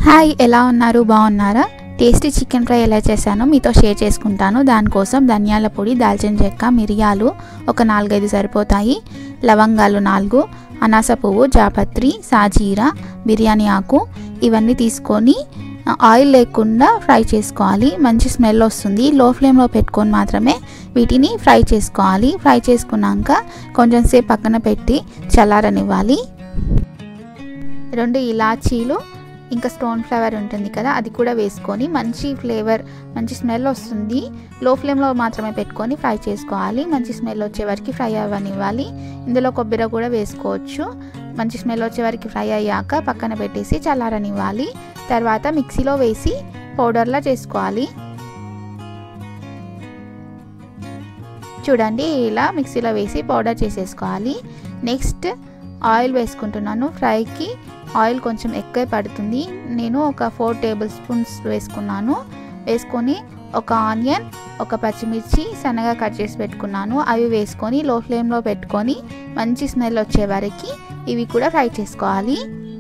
hi ఎలా ఉన్నారు బాగున్నారా టేస్టీ చికెన్ ఫ్రై ఎలా చేశానో మీతో షేర్ చేసుకుంటాను దానికోసం ధనియాల పొడి దాల్చిన చెక్క మిరియాలు ఒక నాలుగైదు సరిపోతాయి లవంగాలు నాలుగు అనాస పువ్వు జాపత్రి సాజీరా బిర్యానీ ఆకు ఇవన్నీ తీసుకొని ఆయిల్ లేకుండా ఫ్రై చేసుకోవాలి మంచి స్మెల్ వస్తుంది లో ఫ్లేమ్లో పెట్టుకొని మాత్రమే వీటిని ఫ్రై చేసుకోవాలి ఫ్రై చేసుకున్నాక కొంచెం సేపు పక్కన పెట్టి చల్లారనివ్వాలి రెండు ఇలాచీలు ఇంకా స్టోన్ ఫ్లేవర్ ఉంటుంది కదా అది కూడా వేసుకొని మంచి ఫ్లేవర్ మంచి స్మెల్ వస్తుంది లో ఫ్లేమ్లో మాత్రమే పెట్టుకొని ఫ్రై చేసుకోవాలి మంచి స్మెల్ వచ్చే వరకు ఫ్రై అవ్వనివ్వాలి ఇందులో కొబ్బరి కూడా వేసుకోవచ్చు మంచి స్మెల్ వచ్చే వరకు ఫ్రై అయ్యాక పక్కన పెట్టేసి చల్లారనివ్వాలి తర్వాత మిక్సీలో వేసి పౌడర్లా చేసుకోవాలి చూడండి ఇలా మిక్సీలో వేసి పౌడర్ చేసేసుకోవాలి నెక్స్ట్ ఆయిల్ వేసుకుంటున్నాను ఫ్రైకి ఆయిల్ కొంచెం ఎక్కువ పడుతుంది నేను ఒక ఫోర్ టేబుల్ స్పూన్స్ వేసుకున్నాను వేసుకొని ఒక ఆనియన్ ఒక పచ్చిమిర్చి సన్నగా కట్ చేసి పెట్టుకున్నాను అవి వేసుకొని లో ఫ్లేమ్లో పెట్టుకొని మంచి స్మెల్ వచ్చే వరకు ఇవి కూడా ఫ్రై చేసుకోవాలి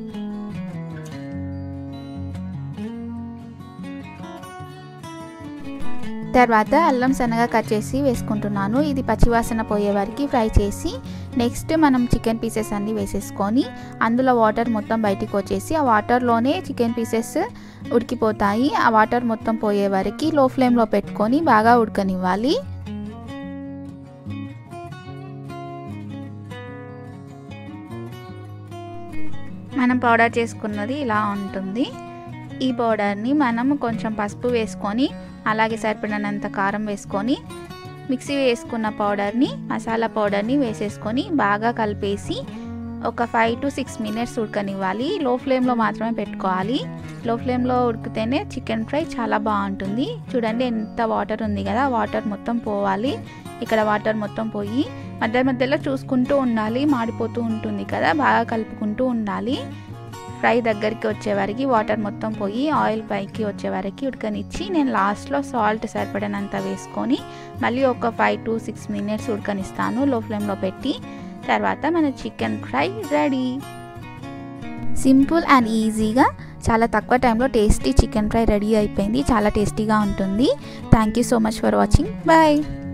తర్వాత అల్లం సన్నగా కట్ చేసి వేసుకుంటున్నాను ఇది పచ్చివాసన పోయే వరకు ఫ్రై చేసి నెక్స్ట్ మనం చికెన్ పీసెస్ అన్నీ వేసేసుకొని అందులో వాటర్ మొత్తం బయటికి వచ్చేసి ఆ వాటర్లోనే చికెన్ పీసెస్ ఉడికిపోతాయి ఆ వాటర్ మొత్తం పోయే వరకు లో ఫ్లేమ్లో పెట్టుకొని బాగా ఉడకనివ్వాలి మనం పౌడర్ చేసుకున్నది ఇలా ఉంటుంది ఈ పౌడర్ని మనం కొంచెం పసుపు వేసుకొని అలాగే సరిపడినంత కారం వేసుకొని మిక్సీ వేసుకున్న పౌడర్ని మసాలా పౌడర్ని వేసేసుకొని బాగా కలిపేసి ఒక ఫైవ్ టు సిక్స్ మినిట్స్ ఉడకనివ్వాలి లో ఫ్లేమ్లో మాత్రమే పెట్టుకోవాలి లో ఫ్లేమ్లో ఉడికితేనే చికెన్ ఫ్రై చాలా బాగుంటుంది చూడండి ఎంత వాటర్ ఉంది కదా వాటర్ మొత్తం పోవాలి ఇక్కడ వాటర్ మొత్తం పోయి మధ్య మధ్యలో చూసుకుంటూ ఉండాలి మాడిపోతూ ఉంటుంది కదా బాగా కలుపుకుంటూ ఉండాలి ఫ్రై దగ్గరికి వచ్చే వరకు వాటర్ మొత్తం పోయి ఆయిల్ పైకి వచ్చే వరకు ఉడకనిచ్చి నేను లాస్ట్లో సాల్ట్ సరిపడినంత వేసుకొని మళ్ళీ ఒక ఫైవ్ టు సిక్స్ మినిట్స్ ఉడకనిస్తాను లో ఫ్లేమ్లో పెట్టి తర్వాత మన chicken fry ready simple and ఈజీగా చాలా తక్కువ టైంలో టేస్టీ చికెన్ ఫ్రై రెడీ అయిపోయింది చాలా టేస్టీగా ఉంటుంది thank you so much for watching bye